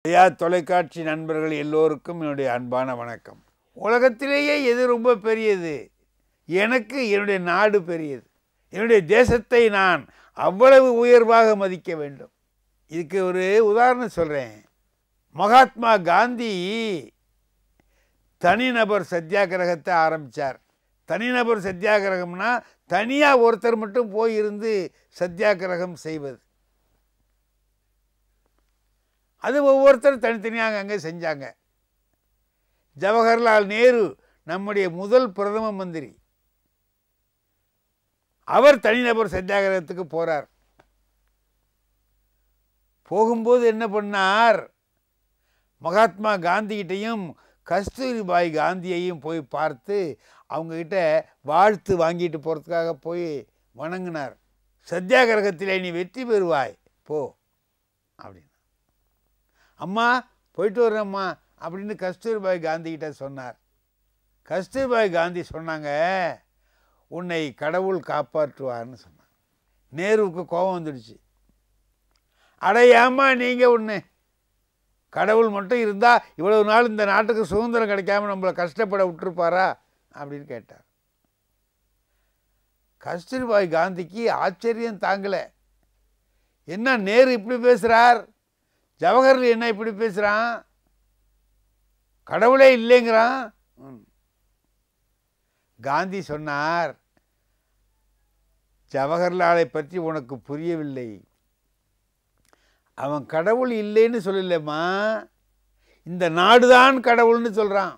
ஐயா தொலைக்காட்சி நண்பர்கள் எல்லோருக்கும் என்னுடைய அன்பான வணக்கம் உலகத்திலேயே எது ரொம்ப பெரியது எனக்கு என்னுடைய நாடு பெரியது என்னுடைய தேசத்தை நான் அவ்வளவு உயர்வாக மதிக்க வேண்டும் இதுக்கு ஒரு உதாரணம் சொல்கிறேன் மகாத்மா காந்தி தனிநபர் சத்தியாகிரகத்தை ஆரம்பித்தார் தனிநபர் சத்தியாகிரகம்னா தனியாக ஒருத்தர் மட்டும் போயிருந்து சத்தியாகிரகம் செய்வது அது ஒவ்வொருத்தரும் தனித்தனியாக அங்கே செஞ்சாங்க ஜவஹர்லால் நேரு நம்முடைய முதல் பிரதம மந்திரி அவர் தனிநபர் சத்தியாகிரகத்துக்கு போகிறார் போகும்போது என்ன பண்ணார் மகாத்மா காந்திகிட்டையும் கஸ்தூரிபாய் காந்தியையும் போய் பார்த்து அவங்கக்கிட்ட வாழ்த்து வாங்கிட்டு போகிறதுக்காக போய் வணங்கினார் சத்தியாகிரகத்தில் நீ வெற்றி பெறுவாய் போ அப்படின்னு அம்மா போயிட்டு வர்றேம்மா அப்படின்னு கஸ்தூரிபாய் காந்திகிட்ட சொன்னார் கஸ்தூரிபாய் காந்தி சொன்னாங்க உன்னை கடவுள் காப்பாற்றுவார்னு சொன்னாங்க நேருவுக்கு கோபம் வந்துடுச்சு அடையாமா நீங்கள் ஒன்று கடவுள் மட்டும் இருந்தால் இவ்வளவு நாள் இந்த நாட்டுக்கு சுதந்திரம் கிடைக்காம நம்மளை கஷ்டப்பட விட்டுருப்பாரா அப்படின்னு கேட்டார் கஸ்தூரிபாய் காந்திக்கு ஆச்சரியம் தாங்கலை என்ன நேரு இப்படி பேசுகிறார் ஜவஹர்லால் என்ன இப்படி பேசுகிறான் கடவுளே இல்லைங்கிறான் ம். காந்தி சொன்னார் ஜவஹர்லாலை பற்றி உனக்கு புரியவில்லை அவன் கடவுள் இல்லைன்னு சொல்லலம்மா இந்த நாடுதான் கடவுள்னு சொல்கிறான்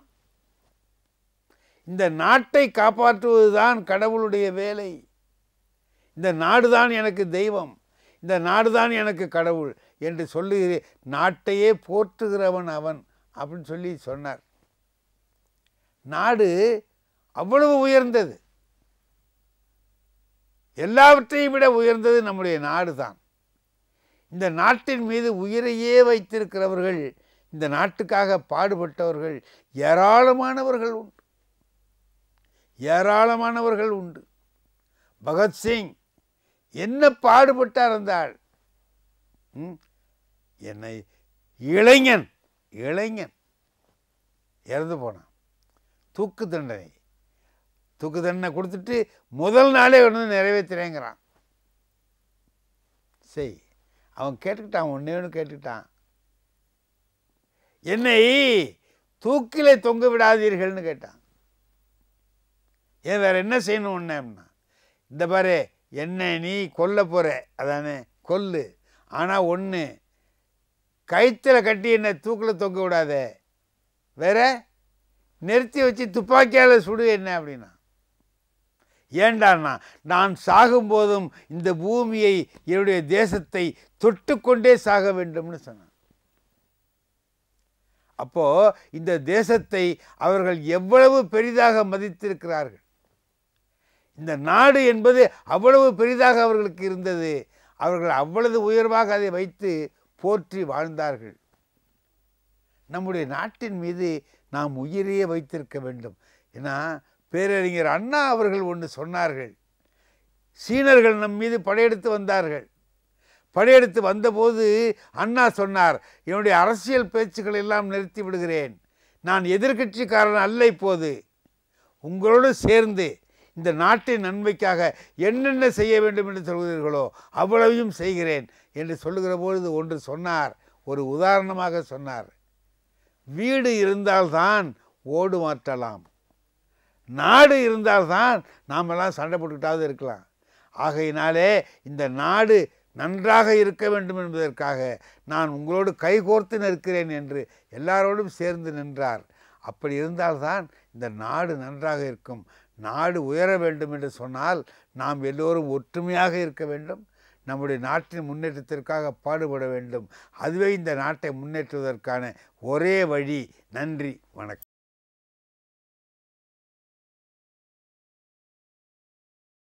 இந்த நாட்டை காப்பாற்றுவது தான் கடவுளுடைய வேலை இந்த நாடுதான் எனக்கு தெய்வம் இந்த நாடுதான் எனக்கு கடவுள் என்று சொல்லி நாட்டையே போற்றுகிறவன் அவன் அப்படின்னு சொல்லி சொன்னார் நாடு அவ்வளவு உயர்ந்தது எல்லாவற்றையும் விட உயர்ந்தது நம்முடைய நாடு தான் இந்த நாட்டின் மீது உயிரையே வைத்திருக்கிறவர்கள் இந்த நாட்டுக்காக பாடுபட்டவர்கள் ஏராளமானவர்கள் உண்டு ஏராளமானவர்கள் உண்டு பகத்சிங் என்ன பாடுபட்டார் அந்த ஆள் ம்? என்னை இளைஞன் இளைஞன் இறந்து போனான் தூக்கு தண்டனை தூக்கு தண்டனை கொடுத்துட்டு முதல் நாளே வந்து நிறைவேற்றுறேங்கிறான் சரி அவன் கேட்டுக்கிட்டான் ஒன்றே ஒன்று கேட்டுக்கிட்டான் என்னை தூக்கிலே தொங்க விடாதீர்கள்னு கேட்டான் ஏன் வேற என்ன செய்யணும் ஒன்று அப்படின்னா இந்த பாரு என்ன நீ கொல்ல போகிற அதானே கொல்லு ஆனால் ஒன்று கயிற்றில் கட்டி என்னை தூக்கில் தொங்க விடாத வேற நிறுத்தி வச்சு துப்பாக்கியால் சுடு என்ன அப்படின்னா ஏண்டான்னா நான் சாகும்போதும் இந்த பூமியை என்னுடைய தேசத்தை தொட்டுக்கொண்டே சாக வேண்டும்னு சொன்னான் அப்போ இந்த தேசத்தை அவர்கள் எவ்வளவு பெரிதாக மதித்திருக்கிறார்கள் இந்த நாடு என்பது அவ்வளவு பெரிதாக அவர்களுக்கு இருந்தது அவர்கள் அவ்வளவு உயர்வாக அதை வைத்து போற்றி வாழ்ந்தார்கள் நம்முடைய நாட்டின் மீது நாம் உயிரையே வைத்திருக்க வேண்டும் ஏன்னா பேரறிஞர் அண்ணா அவர்கள் ஒன்று சொன்னார்கள் சீனர்கள் நம் மீது படையெடுத்து வந்தார்கள் படையெடுத்து வந்தபோது அண்ணா சொன்னார் என்னுடைய அரசியல் பேச்சுக்களை எல்லாம் நிறுத்தி விடுகிறேன் நான் எதிர்க்கட்சிக்காரன் அல்ல இப்போது உங்களோடு சேர்ந்து இந்த நாட்டின் நன்மைக்காக என்னென்ன செய்ய வேண்டும் என்று சொல்கிறீர்களோ அவ்வளவையும் செய்கிறேன் என்று சொல்லுகிற பொழுது ஒன்று சொன்னார் ஒரு உதாரணமாக சொன்னார் வீடு இருந்தால்தான் ஓடு மாற்றலாம் நாடு இருந்தால்தான் நாமெல்லாம் சண்டை போட்டுக்கிட்டாவது இருக்கலாம் ஆகையினாலே இந்த நாடு நன்றாக இருக்க வேண்டும் என்பதற்காக நான் உங்களோடு கைகோர்த்து நிற்கிறேன் என்று எல்லாரோடும் சேர்ந்து நின்றார் அப்படி இருந்தால்தான் இந்த நாடு நன்றாக இருக்கும் நாடு உயர வேண்டும் என்று சொன்னால் நாம் எல்லோரும் ஒற்றுமையாக இருக்க வேண்டும் நம்முடைய நாட்டின் முன்னேற்றத்திற்காக பாடுபட வேண்டும் அதுவே இந்த நாட்டை முன்னேற்றுவதற்கான ஒரே வழி நன்றி வணக்கம்